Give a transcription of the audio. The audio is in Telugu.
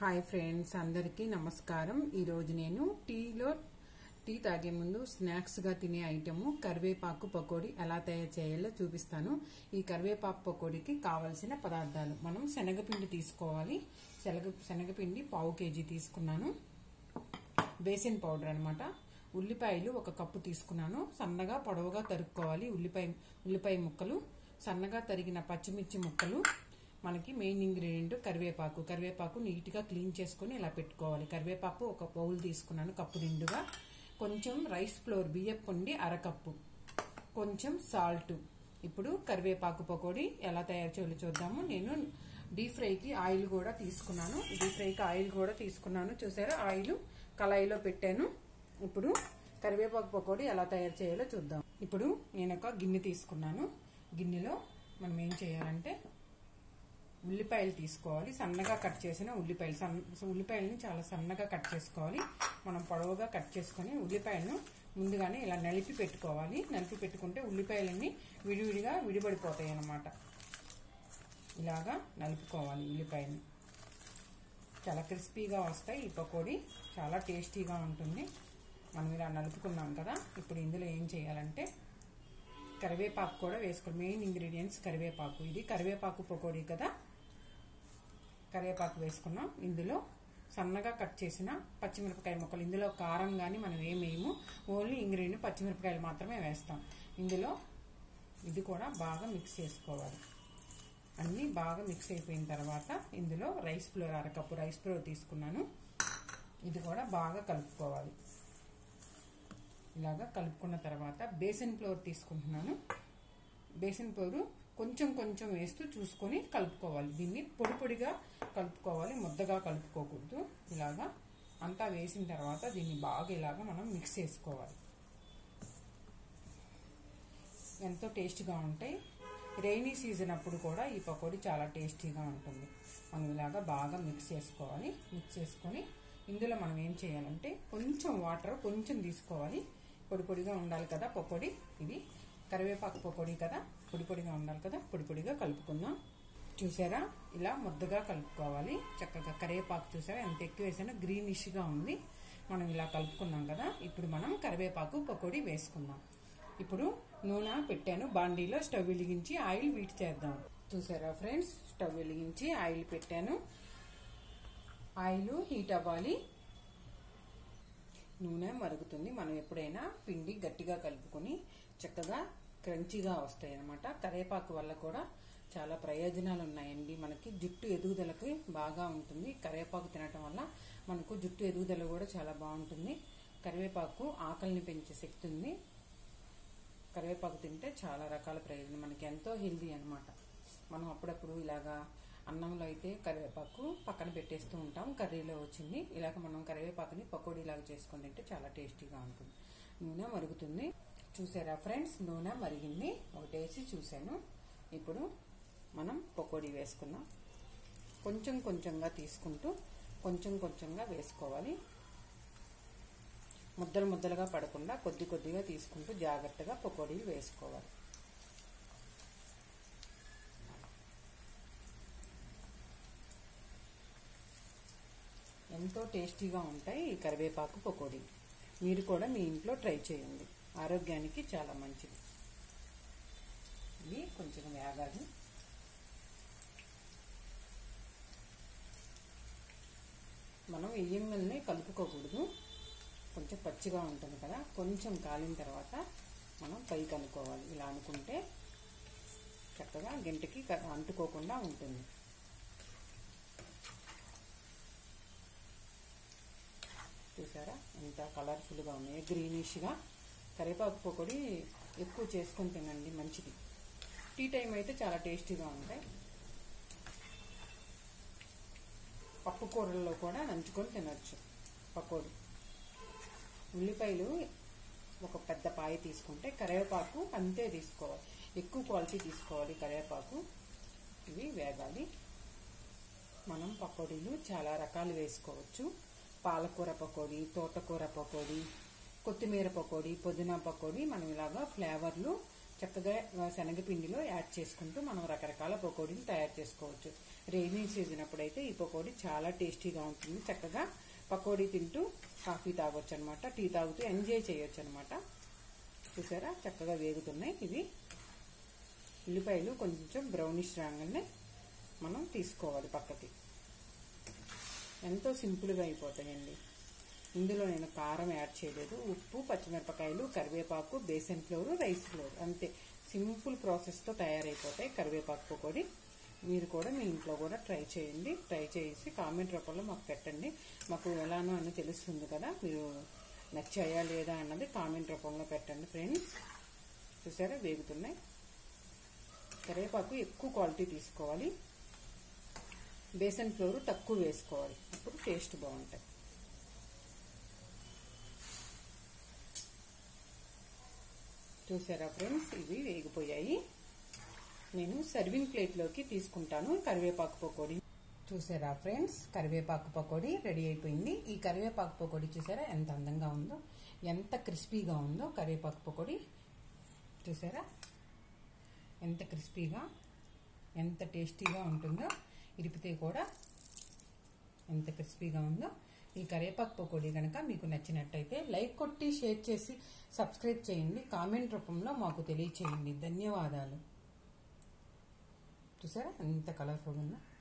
హాయ్ ఫ్రెండ్స్ అందరికీ నమస్కారం ఈరోజు నేను టీలో టీ తాగే ముందు స్నాక్స్గా తినే ఐటెము కరివేపాకు పకోడీ ఎలా తయారు చేయాలో చూపిస్తాను ఈ కరివేపాకు పకోడీకి కావలసిన పదార్థాలు మనం శనగపిండి తీసుకోవాలి శనగ శనగపిండి పావు కేజీ తీసుకున్నాను బేసిన్ పౌడర్ అనమాట ఉల్లిపాయలు ఒక కప్పు తీసుకున్నాను సన్నగా పొడవుగా తరుక్కోవాలి ఉల్లిపాయ ఉల్లిపాయ ముక్కలు సన్నగా తరిగిన పచ్చిమిర్చి ముక్కలు మనకి మెయిన్ ఇంగ్రీడియంట్ కరివేపాకు కరివేపాకు నీట్గా క్లీన్ చేసుకొని ఇలా పెట్టుకోవాలి కరివేపాకు ఒక బౌల్ తీసుకున్నాను కప్పు నిండుగా కొంచెం రైస్ ఫ్లోర్ బియ్యం పొండి అరకప్పు కొంచెం సాల్ట్ ఇప్పుడు కరివేపాకు పకోడీ ఎలా తయారు చేయాలో చూద్దాము నేను డీప్ ఫ్రైకి ఆయిల్ కూడా తీసుకున్నాను డీప్ ఫ్రైకి ఆయిల్ కూడా తీసుకున్నాను చూసారా ఆయిల్ కళాయిలో పెట్టాను ఇప్పుడు కరివేపాకు పకోడీ ఎలా తయారు చేయాలో చూద్దాం ఇప్పుడు నేను ఒక గిన్నె తీసుకున్నాను గిన్నెలో మనం ఏం చేయాలంటే ఉల్లిపాయలు తీసుకోవాలి సన్నగా కట్ చేసిన ఉల్లిపాయలు సన్న ఉల్లిపాయలని చాలా సన్నగా కట్ చేసుకోవాలి మనం పొడవుగా కట్ చేసుకొని ఉల్లిపాయలను ముందుగానే ఇలా నలిపి పెట్టుకోవాలి నలిపి పెట్టుకుంటే ఉల్లిపాయలన్నీ విడివిడిగా విడిపడిపోతాయి అన్నమాట ఇలాగా నలుపుకోవాలి ఉల్లిపాయని చాలా క్రిస్పీగా వస్తాయి ఈ పకోడీ చాలా టేస్టీగా ఉంటుంది మనం ఇలా నలుపుకున్నాం కదా ఇప్పుడు ఇందులో ఏం చేయాలంటే కరివేపాకు కూడా వేసుకోవాలి మెయిన్ ఇంగ్రీడియంట్స్ కరివేపాకు ఇది కరివేపాకు పకోడీ కదా కరివేపాకు వేసుకున్నాం ఇందులో సన్నగా కట్ చేసిన పచ్చిమిరపకాయ ముక్కలు ఇందులో కారం కానీ మనం ఏమేము ఓన్లీ ఇంగ్రీడియంట్ పచ్చిమిరపకాయలు మాత్రమే వేస్తాం ఇందులో ఇది కూడా బాగా మిక్స్ చేసుకోవాలి అన్నీ బాగా మిక్స్ అయిపోయిన తర్వాత ఇందులో రైస్ ఫ్లోర్ అరకప్పు రైస్ ఫ్లోర్ తీసుకున్నాను ఇది కూడా బాగా కలుపుకోవాలి ఇలాగా కలుపుకున్న తర్వాత బేసన్ ఫ్లోర్ తీసుకుంటున్నాను బేసన్ ఫ్లోరు కొంచెం కొంచెం వేస్తూ చూసుకొని కలుపుకోవాలి దీన్ని పొడి పొడిగా కలుపుకోవాలి ముద్దగా కలుపుకోకూడదు ఇలాగా అంతా వేసిన తర్వాత దీన్ని బాగా ఇలాగా మనం మిక్స్ చేసుకోవాలి ఎంతో టేస్ట్గా ఉంటాయి రైనీ సీజన్ అప్పుడు కూడా ఈ పకోడీ చాలా టేస్టీగా ఉంటుంది మనం ఇలాగా బాగా మిక్స్ చేసుకోవాలి మిక్స్ చేసుకొని ఇందులో మనం ఏం చేయాలంటే కొంచెం వాటర్ కొంచెం తీసుకోవాలి పొడి పొడిగా ఉండాలి కదా పకోడీ ఇది కరివేపాకు పకోడీ కదా పొడి పొడిగా ఉండాలి కదా పొడి పొడిగా కలుపుకుందాం చూసారా ఇలా ముద్దగా కలుపుకోవాలి చక్కగా కరివేపాకు చూసారా ఎంత ఎక్కువ వేసానో గ్రీనిష్గా ఉంది మనం ఇలా కలుపుకున్నాం కదా ఇప్పుడు మనం కరివేపాకు పకోడీ వేసుకుందాం ఇప్పుడు నూనె పెట్టాను బాండీలో స్టవ్ వెలిగించి ఆయిల్ వీట్ చేద్దాం చూసారా ఫ్రెండ్స్ స్టవ్ వెలిగించి ఆయిల్ పెట్టాను ఆయిల్ హీట్ అవ్వాలి నూనె మరుగుతుంది మనం ఎప్పుడైనా పిండి గట్టిగా కలుపుకొని చక్కగా క్రంచీగా వస్తాయి అన్నమాట కరివేపాకు వల్ల కూడా చాలా ప్రయోజనాలు ఉన్నాయండి మనకి జుట్టు ఎదుగుదలకి బాగా ఉంటుంది కరివేపాకు తినటం వల్ల మనకు జుట్టు ఎదుగుదల కూడా చాలా బాగుంటుంది కరివేపాకు ఆకలిని పెంచే శక్తి ఉంది కరివేపాకు తింటే చాలా రకాల ప్రయోజనం మనకి ఎంతో హెల్దీ అనమాట మనం అప్పుడప్పుడు ఇలాగా అన్నంలో అయితే కరివేపాకు పక్కన పెట్టేస్తూ ఉంటాం కర్రీలో వచ్చింది ఇలాగ మనం కరివేపాకుని పకోడీ లాగా చేసుకొని తింటే చాలా టేస్టీగా ఉంటుంది నూనె మరుగుతుంది చూసారా ఫ్రెండ్స్ నూనె మరిగింది ఒకటేసి చూశాను ఇప్పుడు మనం పకోడీ వేసుకుందాం కొంచెం కొంచెంగా తీసుకుంటూ కొంచెం కొంచెంగా వేసుకోవాలి ముద్దలు ముద్దలుగా పడకుండా కొద్ది కొద్దిగా తీసుకుంటూ జాగ్రత్తగా పకోడీలు వేసుకోవాలి ఎంతో టేస్టీగా ఉంటాయి ఈ కరివేపాకు పకోడీ మీరు కూడా మీ ఇంట్లో ట్రై చేయండి ఆరోగ్యానికి చాలా మంచిది ఇది కొంచెం వేగాలి మనం ఎయ్యంగల్ని కలుపుకోకూడదు కొంచెం పచ్చిగా ఉంటుంది కదా కొంచెం కాలిన తర్వాత మనం పైకి అనుకోవాలి ఇలా అనుకుంటే చక్కగా గంటకి అంటుకోకుండా ఉంటుంది చూసారా ఎంత కలర్ఫుల్గా ఉన్నాయి గ్రీనిష్గా కరివేపాకు పకోడీ ఎక్కువ చేసుకొని తినండి మంచిది టీ టైం అయితే చాలా టేస్టీగా ఉంటాయి పప్పు కూరల్లో కూడా నంచుకొని తినచ్చు పకోడీ ఉల్లిపాయలు ఒక పెద్ద పాయ తీసుకుంటే కరివేపాకు అంతే తీసుకోవాలి ఎక్కువ క్వాలిటీ తీసుకోవాలి కరివేపాకు ఇవి వేగాలి మనం పకోడీలు చాలా రకాలు వేసుకోవచ్చు పాలకూర పకోడీ తోటకూర పకోడీ కొత్తిమీర పకోడీ పుదీనా పకోడీ మనం ఇలాగా ఫ్లేవర్లు చక్కగా శనగపిండిలో యాడ్ చేసుకుంటూ మనం రకరకాల పకోడీని తయారు చేసుకోవచ్చు రైనీ సీజన్ అప్పుడైతే ఈ పకోడీ చాలా టేస్టీగా ఉంటుంది చక్కగా పకోడీ తింటూ కాఫీ తాగొచ్చు అనమాట టీ తాగుతూ ఎంజాయ్ చేయొచ్చు అనమాట చూసారా చక్కగా వేగుతున్నాయి ఇవి ఉల్లిపాయలు కొంచెం బ్రౌనిష్ రాగానే మనం తీసుకోవాలి పక్కకి ఎంతో సింపుల్గా అయిపోతాయండి ఇందులో నేను కారం యాడ్ చేయలేదు ఉప్పు పచ్చిమిరపకాయలు కరివేపాకు బేసన్ ఫ్లోర్ రైస్ ఫ్లోర్ అంతే సింపుల్ ప్రాసెస్తో తయారైపోతాయి కరివేపాకు పకోడీ మీరు కూడా మీ ఇంట్లో కూడా ట్రై చేయండి ట్రై చేసి కామెంట్ రూపంలో మాకు పెట్టండి మాకు ఎలానో అని తెలుస్తుంది కదా మీరు నచ్చాయా లేదా అన్నది కామెంట్ రూపంలో పెట్టండి ఫ్రెండ్స్ చూసారా వేగుతున్నాయి కరివేపాకు ఎక్కువ క్వాలిటీ తీసుకోవాలి బేసన్ ఫ్లోర్ తక్కువ వేసుకోవాలి అప్పుడు టేస్ట్ బాగుంటాయి చూసారా ఫ్రెండ్స్ ఇవి వేగిపోయాయి నేను సర్వింగ్ ప్లేట్లోకి తీసుకుంటాను కరివేపాకు పకోడీ చూసారా ఫ్రెండ్స్ కరివేపాకు పకోడీ రెడీ అయిపోయింది ఈ కరివేపాకు పకోడీ చూసారా ఎంత అందంగా ఉందో ఎంత క్రిస్పీగా ఉందో కరివేపాకు పకోడీ చూసారా ఎంత క్రిస్పీగా ఎంత టేస్టీగా ఉంటుందో ఇరిపితే కూడా ఎంత క్రిస్పీగా ఉందో ఈ కరివేపాకు పకోడీ కనుక మీకు నచ్చినట్టయితే లైక్ కొట్టి షేర్ చేసి సబ్స్క్రైబ్ చేయండి కామెంట్ రూపంలో మాకు తెలియచేయండి ధన్యవాదాలు చూసారా ఎంత కలర్ఫుల్గా ఉందో